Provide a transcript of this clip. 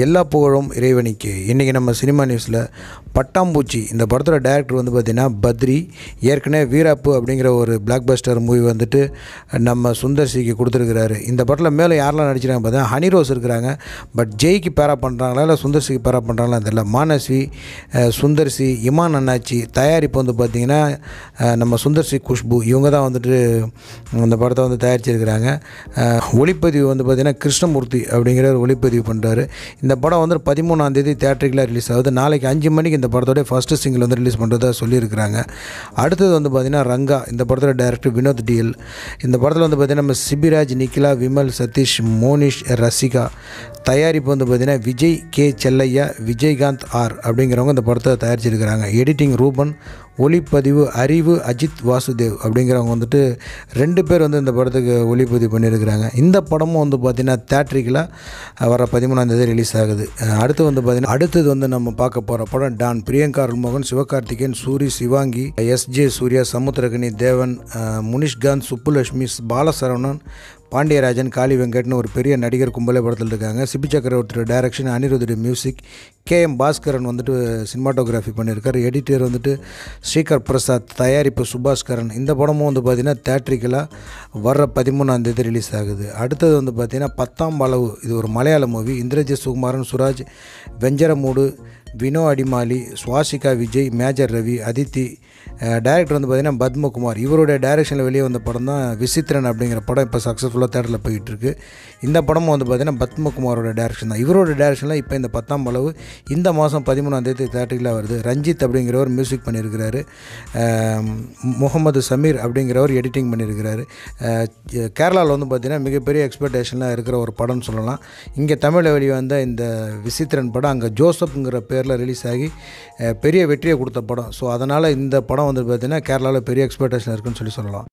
எல்லா புகழும் இறைவனிக்கு இன்றைக்கி நம்ம சினிமா நியூஸில் பட்டாம்பூச்சி இந்த படத்தோட டேரக்டர் வந்து பார்த்திங்கன்னா பத்ரி ஏற்கனவே வீராப்பு அப்படிங்கிற ஒரு பிளாக் பஸ்டர் மூவி வந்துட்டு நம்ம சுந்தர் சிக்கு கொடுத்துருக்கிறாரு இந்த படத்தில் மேலே யாரெல்லாம் நடிச்சிருக்காங்க பார்த்தா ஹனி ரோஸ் இருக்கிறாங்க பட் ஜெய்க்கு பேரா பண்ணுறாங்களா இல்லை சுந்தர் சிக்கு பேரா பண்ணுறாங்களா தெரியல மானஸ்வி அஹ், சுந்தர் சி இமான் அண்ணாச்சி தயாரிப்பு வந்து பார்த்திங்கன்னா அஹ், நம்ம சுந்தர் சி குஷ்பு இவங்க தான் வந்துட்டு இந்த படத்தை வந்து தயாரிச்சிருக்கிறாங்க அஹ், ஒளிப்பதிவு வந்து பார்த்திங்கன்னா கிருஷ்ணமூர்த்தி அப்படிங்கிற ஒரு ஒளிப்பதிவு பண்ணுறாரு இந்த படம் வந்து பதிமூணாம் தேதி தேட்டருக்குலாம் ரிலீஸ் ஆகுது நாளைக்கு அஞ்சு மணிக்கு இந்த படத்தோட ஃபஸ்ட்டு சிங்கிள் வந்து ரிலீஸ் பண்ணுறதா சொல்லியிருக்கிறாங்க அடுத்தது வந்து பார்த்திங்கன்னா ரங்கா இந்த படத்தோட டைரக்டர் வினோத் டிஎல் இந்த படத்தில் வந்து பார்த்திங்கன்னா நம்ம சிபிராஜ் நிக்கிலா விமல் சதீஷ் மோனிஷ் ரசிகா தயாரிப்பு வந்து பார்த்திங்கன்னா விஜய் கே செல்லையா விஜயகாந்த் ஆர் அப்படிங்கிறவங்க இந்த படத்தை தயாரிச்சிருக்கிறாங்க எடிட்டிங் ரூபன் ஒளிப்பதிவு அறிவு அஜித் வாசுதேவ் அப்படிங்கிறவங்க வந்துட்டு ரெண்டு பேர் வந்து இந்த படத்துக்கு ஒளிப்பதிவு பண்ணியிருக்கிறாங்க இந்த படமும் வந்து பார்த்திங்கன்னா தேட்ரிக்கலாக வர பதிமூணாந்தேதி ரிலீஸ் ஆகுது அஹ் அடுத்து வந்து பார்த்திங்கன்னா அடுத்தது வந்து நம்ம பார்க்க போகிற படம் Don Priyanka Arulmohan Sivakarthikeyan Soori Sivaangi S J Suryah Samuthirakani Devan அஹ் முனிஷ்காந்த் சுப்புலட்சுமி பாலசரவணன் பாண்டியராஜன் காளி வெங்கட்னு ஒரு பெரிய நடிகர் கும்பலே படத்தில் இருக்காங்க சிபி சக்கரவர்த்தியோட டைரக்ஷன் அனிருத்துடைய மியூசிக் கே எம் பாஸ்கரன் வந்துட்டு சினிமாட்டோகிராஃபி பண்ணியிருக்காரு எடிட்டர் வந்துட்டு ஸ்ரீகர் பிரசாத் தயாரிப்பு சுபாஸ்கரன் இந்த படமும் வந்து பார்த்திங்கன்னா தேட்ரிக்கலாக வர்ற பதிமூணாம் தேதி ரிலீஸ் ஆகுது அடுத்தது வந்து பார்த்திங்கன்னா பத்தாம் அளவு இது ஒரு மலையாள movie Indrajith Sukumaran Suraj Venjaramoodu Vino Adimali Swasika Vijay Major Ravi Aditi director வந்து பார்த்திங்கன்னா பத்மகுமார் இவருடைய டைரக்ஷனில் வெளியே வந்த படம் தான் விசித்திரன் அப்படிங்கிற படம் இப்போ சக்ஸஸ்ஃபுல்லாக தேட்டரில் போயிட்டுருக்கு இந்த படமும் வந்து பார்த்திங்கன்னா பத்மகுமாரோட டைரக்ஷன் தான் இவரோட டைரக்ஷனில் இப்போ இந்த பத்தாம் அளவு இந்த மாதம் பதிமூணாம் தேதி தேட்டரில் வருது ரஞ்சித் அப்படிங்கிறவர் மியூசிக் பண்ணியிருக்கிறாரு அஹ் முகமது சமீர் அப்படிங்கிறவர் எடிட்டிங் பண்ணியிருக்கிறாரு அஹ் கேரளாவில் வந்து பார்த்திங்கன்னா மிகப்பெரிய எக்ஸ்பெக்டேஷனில் இருக்கிற ஒரு படம்னு சொல்லலாம் இங்கே தமிழில் வெளிவந்த இந்த விசித்திரன் படம் அங்கே ஜோசப்ங்கிற பேரில் ரிலீஸ் ஆகி அஹ் பெரிய வெற்றியை கொடுத்த படம் ஸோ அதனால் இந்த படம் வந்து பார்த்திங்கன்னா கேரளாவில் பெரிய எக்ஸ்பெக்டேஷன் இருக்குன்னு சொல்லி சொல்லலாம்